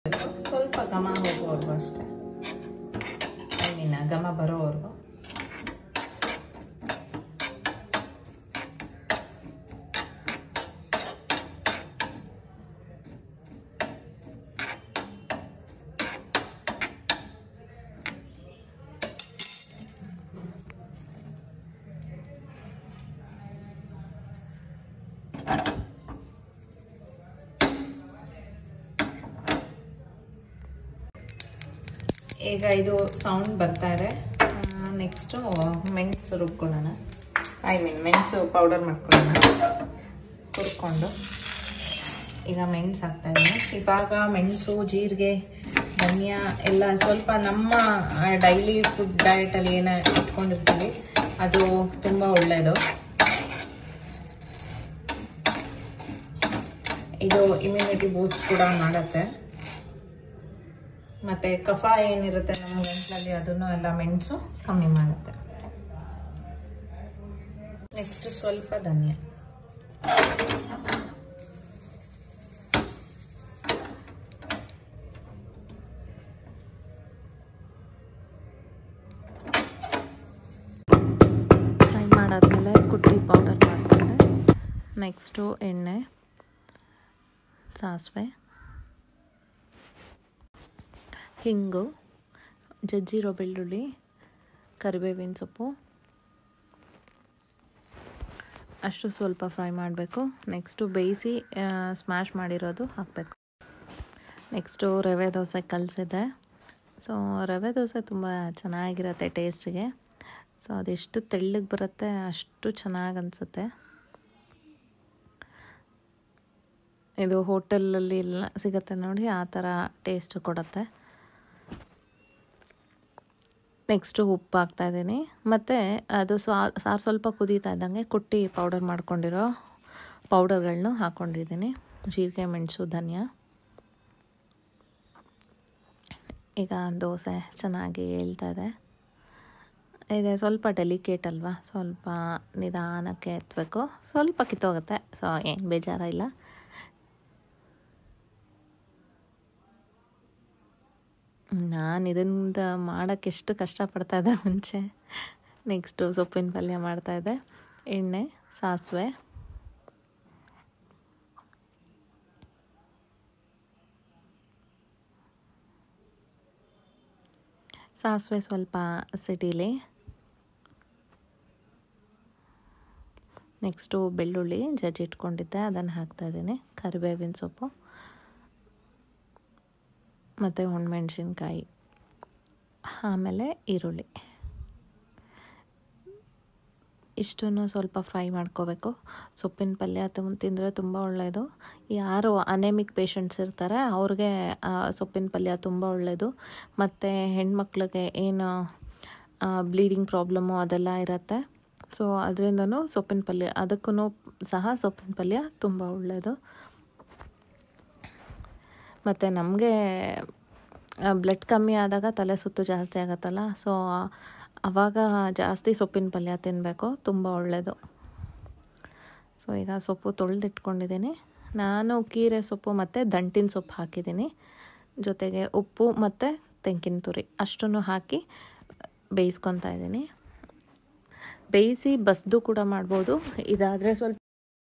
ಸ್ವಲ್ಪ ಘಮ ಹೋಗೋವರೆಗೂ ಅಷ್ಟೇ ಐ ಮೀನ್ ಘಮ ಬರೋವರೆಗೂ ಈಗ ಇದು ಸೌಂಡ್ ಬರ್ತಾ ಇದೆ ನೆಕ್ಸ್ಟು ಮೆಣಸು ರುಬ್ಕೊಳ್ಳೋಣ ಐ ಮೀನ್ ಮೆಣಸು ಪೌಡರ್ ಮಾಡ್ಕೊಳ್ಳೋಣ ಹುರ್ಕೊಂಡು ಈಗ ಮೆಣಸು ಹಾಕ್ತಾ ಇದ್ದೀನಿ ಇವಾಗ ಮೆಣಸು ಜೀರಿಗೆ ಧನಿಯಾ ಎಲ್ಲ ಸ್ವಲ್ಪ ನಮ್ಮ ಡೈಲಿ ಫುಡ್ ಡಯಟಲ್ಲಿ ಏನು ಇಟ್ಕೊಂಡಿರ್ತೀವಿ ಅದು ತುಂಬ ಒಳ್ಳೆಯದು ಇದು ಇಮ್ಯುನಿಟಿ ಬೂಸ್ಟ್ ಕೂಡ ಮಾಡುತ್ತೆ ಮತ್ತೆ ಕಫ ಏನಿರುತ್ತೆ ನಮ್ಮ ಗಂಟ್ಲಲ್ಲಿ ಅದನ್ನು ಎಲ್ಲ ಮೆಣಸು ಕಮ್ಮಿ ಮಾಡುತ್ತೆ ನೆಕ್ಸ್ಟ್ ಸ್ವಲ್ಪ ಧನಿಯಾ ಫ್ರೈ ಮಾಡಾದ್ಮೇಲೆ ಕುಟ್ಟಿ ಪೌಡರ್ ಮಾಡಿಕೊಂಡೆ ನೆಕ್ಸ್ಟು ಎಣ್ಣೆ ಸಾಸಿವೆ ಹಿಂಗು ಜಜ್ಜಿರೋ ಬೆಳ್ಳುಳ್ಳಿ ಕರಿಬೇವಿನ ಸೊಪ್ಪು ಅಷ್ಟು ಸ್ವಲ್ಪ ಫ್ರೈ ಮಾಡಬೇಕು ನೆಕ್ಸ್ಟು ಬೇಯಿಸಿ ಸ್ಮ್ಯಾಶ್ ಮಾಡಿರೋದು ಹಾಕಬೇಕು ನೆಕ್ಸ್ಟು ರವೆ ದೋಸೆ ಕಲಸಿದೆ ಸೊ ರವೆ ದೋಸೆ ತುಂಬ ಚೆನ್ನಾಗಿರುತ್ತೆ ಟೇಸ್ಟಿಗೆ ಸೊ ಅದೆಷ್ಟು ತೆಳ್ಳಗೆ ಬರುತ್ತೆ ಅಷ್ಟು ಚೆನ್ನಾಗಿ ಅನಿಸುತ್ತೆ ಇದು ಹೋಟೆಲಲ್ಲಿ ಎಲ್ಲ ಸಿಗುತ್ತೆ ನೋಡಿ ಆ ಥರ ಟೇಸ್ಟ್ ಕೊಡುತ್ತೆ ನೆಕ್ಸ್ಟು ಉಪ್ಪು ಹಾಕ್ತಾಯಿದ್ದೀನಿ ಮತ್ತು ಅದು ಸಾರು ಸ್ವಲ್ಪ ಕುದೀತಾ ಇದ್ದಂಗೆ ಕುಟ್ಟಿ ಪೌಡರ್ ಮಾಡ್ಕೊಂಡಿರೋ ಪೌಡರ್ಗಳನ್ನೂ ಹಾಕ್ಕೊಂಡಿದ್ದೀನಿ ಜೀರಿಗೆ ಮೆಣಸು ಧನಿಯಾ ಈಗ ದೋಸೆ ಚೆನ್ನಾಗಿ ಹೇಳ್ತಾ ಇದೆ ಇದೆ ಸ್ವಲ್ಪ ಡೆಲಿಕೇಟ್ ಅಲ್ವಾ ಸ್ವಲ್ಪ ನಿಧಾನಕ್ಕೆ ಎತ್ತಬೇಕು ಸ್ವಲ್ಪ ಕಿತ್ತೋಗುತ್ತೆ ಸೊ ಏನು ಬೇಜಾರ ಇಲ್ಲ ನಾನು ಇದರಿಂದ ಮಾಡೋಕ್ಕೆ ಎಷ್ಟು ಕಷ್ಟಪಡ್ತಾ ಇದ್ದೆ ಮುಂಚೆ ನೆಕ್ಸ್ಟು ಸೊಪ್ಪಿನ ಪಲ್ಯ ಮಾಡ್ತಾಯಿದ್ದೆ ಎಣ್ಣೆ ಸಾಸಿವೆ ಸಾಸಿವೆ ಸ್ವಲ್ಪ ಸಿಟೀಲಿ ನೆಕ್ಸ್ಟು ಬೆಳ್ಳುಳ್ಳಿ ಜಜ್ಜಿ ಇಟ್ಕೊಂಡಿದ್ದೆ ಅದನ್ನು ಹಾಕ್ತಾಯಿದ್ದೀನಿ ಕರಿಬೇವಿನ ಸೊಪ್ಪು ಮತ್ತು ಒಣಮೆಣ್ಸಿನ್ಕಾಯಿ ಆಮೇಲೆ ಈರುಳ್ಳಿ ಇಷ್ಟನ್ನು ಸ್ವಲ್ಪ ಫ್ರೈ ಮಾಡ್ಕೋಬೇಕು ಸೊಪ್ಪಿನ ಪಲ್ಯ ತುಂಬ ತಿಂದರೆ ತುಂಬ ಒಳ್ಳೆಯದು ಯಾರು ಅನೆಮಿಕ್ ಪೇಷಂಟ್ಸ್ ಇರ್ತಾರೆ ಅವ್ರಿಗೆ ಸೊಪ್ಪಿನ ಪಲ್ಯ ತುಂಬ ಒಳ್ಳೆಯದು ಮತ್ತು ಹೆಣ್ಮಕ್ಳಿಗೆ ಏನು ಬ್ಲೀಡಿಂಗ್ ಪ್ರಾಬ್ಲಮ್ಮು ಅದೆಲ್ಲ ಇರುತ್ತೆ ಸೊ ಅದರಿಂದನೂ ಸೊಪ್ಪಿನ ಪಲ್ಯ ಅದಕ್ಕೂ ಸಹ ಸೊಪ್ಪಿನ ಪಲ್ಯ ತುಂಬ ಒಳ್ಳೆಯದು ಮತ್ತು ನಮಗೆ ಬ್ಲಡ್ ಕಮ್ಮಿ ಆದಾಗ ತಲೆ ಸುತ್ತು ಜಾಸ್ತಿ ಆಗುತ್ತಲ್ಲ ಸೊ ಆವಾಗ ಜಾಸ್ತಿ ಸೊಪ್ಪಿನ ಪಲ್ಯ ತಿನ್ನಬೇಕು ತುಂಬ ಒಳ್ಳೆಯದು ಸೊ ಈಗ ಸೊಪ್ಪು ತೊಳೆದಿಟ್ಕೊಂಡಿದ್ದೀನಿ ನಾನು ಕೀರೆ ಸೊಪ್ಪು ಮತ್ತು ದಂಟಿನ ಸೊಪ್ಪು ಹಾಕಿದ್ದೀನಿ ಜೊತೆಗೆ ಉಪ್ಪು ಮತ್ತು ತೆಂಗಿನ ತುರಿ ಅಷ್ಟನ್ನು ಹಾಕಿ ಬೇಯಿಸ್ಕೊತಾ ಇದ್ದೀನಿ ಬೇಯಿಸಿ ಬಸ್ದು ಕೂಡ ಮಾಡ್ಬೋದು ಇದಾದರೆ ಸ್ವಲ್ಪ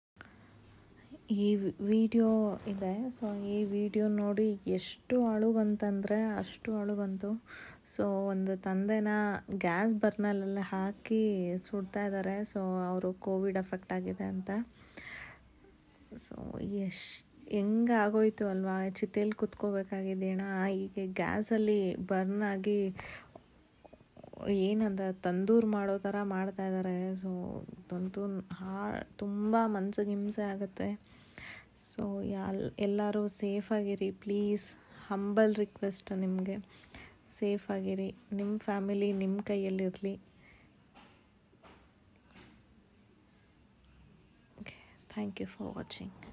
ಈ ವಿಡಿಯೋ ಇದೆ ಸೊ ಈ ವಿಡಿಯೋ ನೋಡಿ ಎಷ್ಟು ಅಳು ಬಂತಂದರೆ ಅಷ್ಟು ಅಳು ಬಂತು ಸೊ ಒಂದು ತಂದೆನ ಗ್ಯಾಸ್ ಬರ್ನಲ್ಲೆಲ್ಲ ಹಾಕಿ ಸುಡ್ತಾ ಇದ್ದಾರೆ ಸೊ ಅವರು ಕೋವಿಡ್ ಅಫೆಕ್ಟ್ ಆಗಿದೆ ಅಂತ ಸೊ ಎಷ್ಟು ಹೆಂಗೆ ಆಗೋಯ್ತು ಅಲ್ವಾ ಚಿತೆಯಲ್ಲಿ ಕುತ್ಕೋಬೇಕಾಗಿದ್ದೇಣ ಈಗ ಗ್ಯಾಸಲ್ಲಿ ಬರ್ನ್ ಆಗಿ ಏನಂದ ತಂದೂರು ಮಾಡೋ ಥರ ಮಾಡ್ತಾ ಇದ್ದಾರೆ ಸೊ ತಂತು ಹಾ ತುಂಬ ಮನ್ಸಿಗೆ ಹಿಂಸೆ ಆಗುತ್ತೆ ಸೊ ಯಾಲ್ ಎಲ್ಲರೂ ಸೇಫಾಗಿರಿ ಪ್ಲೀಸ್ ಹಂಬಲ್ ರಿಕ್ವೆಸ್ಟ್ ನಿಮಗೆ ಸೇಫಾಗಿರಿ ನಿಮ್ಮ ಫ್ಯಾಮಿಲಿ ನಿಮ್ಮ ಕೈಯಲ್ಲಿರಲಿ ಥ್ಯಾಂಕ್ ಯು ಫಾರ್ ವಾಚಿಂಗ್